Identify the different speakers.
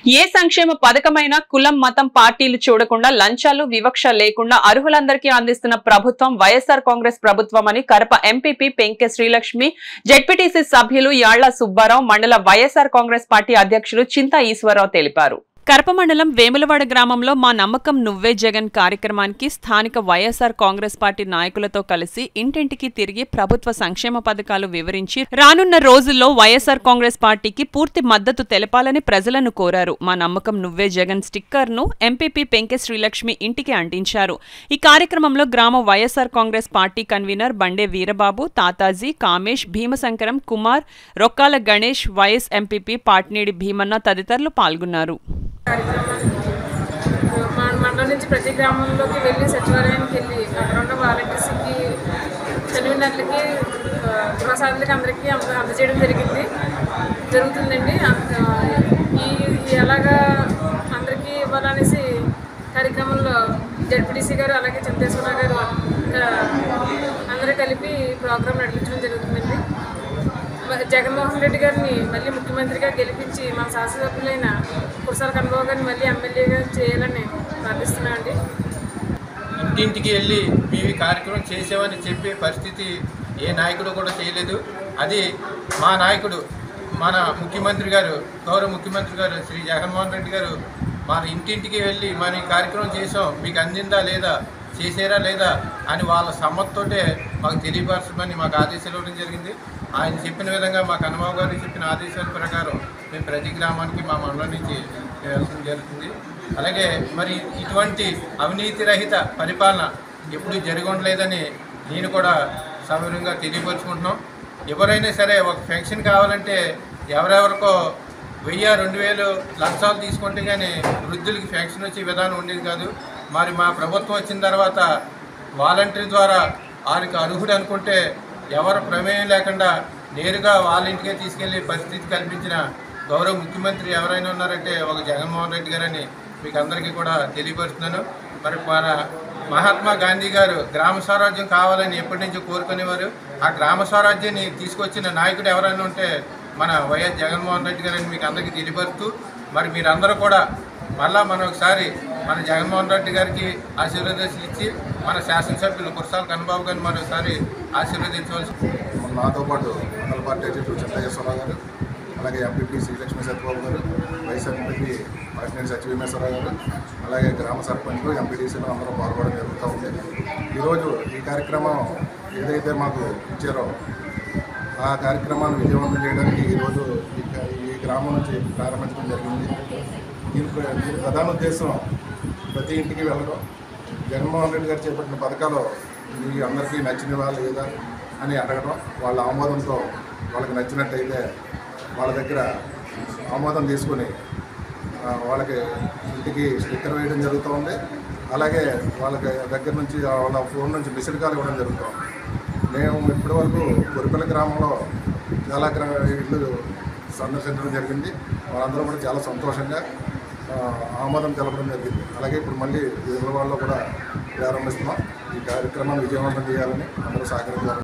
Speaker 1: ఏ సంక్షేమ పథకమైనా కులం మతం పార్టీలు చూడకుండా లంచాలు వివక్ష లేకుండా అర్హులందరికీ అందిస్తున్న ప్రభుత్వం వైఎస్ఆర్ కాంగ్రెస్ ప్రభుత్వం అని కరప ఎంపీపీ పెంకె శ్రీలక్ష్మి జెడ్పీటీసీ సభ్యులు యాళ్ల సుబ్బారావు మండల వైఎస్ఆర్ కాంగ్రెస్ పార్టీ అధ్యక్షులు చింతా ఈశ్వరరావు తెలిపారు కరప మండలం వేములవాడ గ్రామంలో మా నమ్మకం నువ్వే జగన్ కార్యక్రమానికి స్థానిక వైఎస్ఆర్ కాంగ్రెస్ పార్టీ నాయకులతో కలిసి ఇంటింటికి తిరిగి ప్రభుత్వ సంక్షేమ పథకాలు వివరించి రానున్న రోజుల్లో వైఎస్ఆర్ కాంగ్రెస్ పార్టీకి పూర్తి మద్దతు తెలపాలని ప్రజలను కోరారు మా నమ్మకం నువ్వే జగన్ స్టిక్కర్ ను ఎంపీపీ పెంకె శ్రీలక్ష్మి ఇంటికి అంటించారు ఈ కార్యక్రమంలో గ్రామ YSR Congress party convener Bande Veerababu Tataji Kamesh Bhimasankaram Kumar Rokkala Ganesh YS MPP Patnedi Bhimanna తదితరులు పాల్గొన్నారు
Speaker 2: మా మండలం నుంచి ప్రతి గ్రామంలోకి వెళ్ళి సచివాలయానికి వెళ్ళి అక్కడ ఉన్న వాలంటీర్స్కి చదివినట్లకి గృహసాధులకి అందరికీ అంద అందజేయడం జరిగింది జరుగుతుందండి అంత- ఈ ఈ ఎలాగా అందరికీ ఇవ్వాలనేసి కార్యక్రమంలో జడ్పీటీసీ గారు అలాగే చంద్రేశ్వరరావు గారు ఇంకా అందరూ కలిపి ప్రోగ్రాం నడిపించడం జరుగుతుందండి మ- జగన్మోహన్ రెడ్డి గారిని మళ్ళీ ముఖ్యమంత్రిగా గెలిపించి మన శాసనసభ్యులైన కురసాల కన్నబాబు గారిని మళ్ళీ ఎమ్మెల్యేగా చేయాలని ప్రార్థిస్తున్నామండి
Speaker 3: ఇంటింటికి వెళ్ళి మేము ఈ కార్యక్రమం చేసామని చెప్పే పరిస్థితి ఏ నాయకుడు కూడా చేయలేదు అది మా నాయకుడు మన ముఖ్యమంత్రి గారు గౌరవ ముఖ్యమంత్రి గారు శ్రీ జగన్మోహన్ రెడ్డి గారు మన ఇంటింటికి వెళ్ళి మనం ఈ కార్యక్రమం చేసాం మీకు అందిందా లేదా చేసారా లేదా అని వాళ్ళ సమ్మతితోటే మాకు తెలియపరచమని మాకు ఆదేశాలు ఇవ్వడం జరిగింది ఆయన చెప్పిన విధంగా మా కన్నబాబు గారు చెప్పిన ఆదేశాల ప్రకారం మేము ప్రతి గ్రామానికి మా మండలం నుంచి వెళ్ళడం జరుగుతుంది అలాగే మరి ఇటువంటి అవినీతి రహిత పరిపాలన ఎప్పుడు జరిగి ఉండలేదని నేను కూడా సవివరంగా తెలియపరుచుకుంటున్నాం ఎవరైనా సరే ఒక పెన్షన్ కావాలంటే ఎవరెవరికో వెయ్యి రెండు వేలు లంచాలు తీసుకుంటే కానీ వృద్ధులకి పెన్షన్ వచ్చే విధానం ఉండేది కాదు మరి మా ప్రభుత్వం వచ్చిన తర్వాత వాలంటీర్ ద్వారా వారికి అర్హుడు అనుకుంటే ఎవరు ప్రమేయం లేకుండా నేరుగా వాళ్ళ ఇంటికే తీసుకెళ్లే పరిస్థితి కల్పించిన గౌరవ ముఖ్యమంత్రి ఎవరైనా ఉన్నారంటే ఒక జగన్మోహన్ రెడ్డి గారని మీకు అందరికీ కూడా తెలియపరుస్తున్నాను మరి మన మహాత్మా గాంధీ గారు గ్రామ స్వరాజ్యం కావాలని ఎప్పటి నుంచో కోరుకునేవారు ఆ గ్రామ స్వరాజ్యాన్ని తీసుకొచ్చిన నాయకుడు ఎవరైనా ఉంటే మన వైఎస్ జగన్మోహన్ రెడ్డి గారని మీకు అందరికీ తెలియపరుస్తూ మరి మీరందరూ కూడా మళ్ళా మనం ఒకసారి మన జగన్మోహన్ రెడ్డి గారికి ఆశీర్వాదాలు ఇచ్చి మన శాసనసభ్యులు కురసాల కన్నబాబు గారిని మరోసారి ఆశీర్వదించవలసి
Speaker 4: నాతో పాటు మండల పార్టీ అధ్యక్షుడు చంద్రయ్యేశ్వరరావు గారు అలాగే ఎంపీపీ శ్రీలక్ష్మి సత్యబాబు గారు వైఎస్ఆర్ ఎంపీ పాసినేని సత్యభీమేశ్వరరావు గారు అలాగే గ్రామ సర్పంచ్లు ఎంపీటీసీలు అందరూ పాల్గొనడం జరుగుతూ ఉంది ఈరోజు ఈ కార్యక్రమం ఏదైతే మాకు ఇచ్చారో ఆ కార్యక్రమాన్ని విజయవంతం చేయడానికి ఈరోజు ఈ క- ఈ గ్రామం నుంచి ప్రారంభించడం జరిగింది దీని ప్ర- దీని ప్రధాన ఉద్దేశం ప్రతి ఇంటికి వెళ్ళడం జగన్మోహన్ రెడ్డి గారు చేపట్టిన పథకాలు మీ అందరికీ నచ్చినవా లేదా అని అడగడం వాళ్ళ ఆమోదంతో వాళ్ళకి నచ్చినట్టయితే వాళ్ళ దగ్గర ఆమోదం తీసుకొని ఆ, వాళ్ళకి ఇంటికి స్టిక్కర్ వేయడం జరుగుతూ ఉంది అలాగే వాళ్ళకి దగ్గర నుంచి వాళ్ళ ఫోన్ నుంచి మిస్డ్ కాల్ ఇవ్వడం జరుగుతుంది మేము ఇప్పటివరకు కొరిపల్లి గ్రామంలో చాలా గ్రా ఇళ్ళు సందర్శించడం జరిగింది వాళ్ళందరూ కూడా చాలా సంతోషంగా ఆ, ఆమోదం తెలపడం జరిగింది అలాగే ఇప్పుడు మళ్ళీ వాళ్ళలో కూడా ప్రారంభిస్తున్నాం ఈ కార్యక్రమాన్ని విజయవంతం చేయాలని అందరూ సహకరించాలని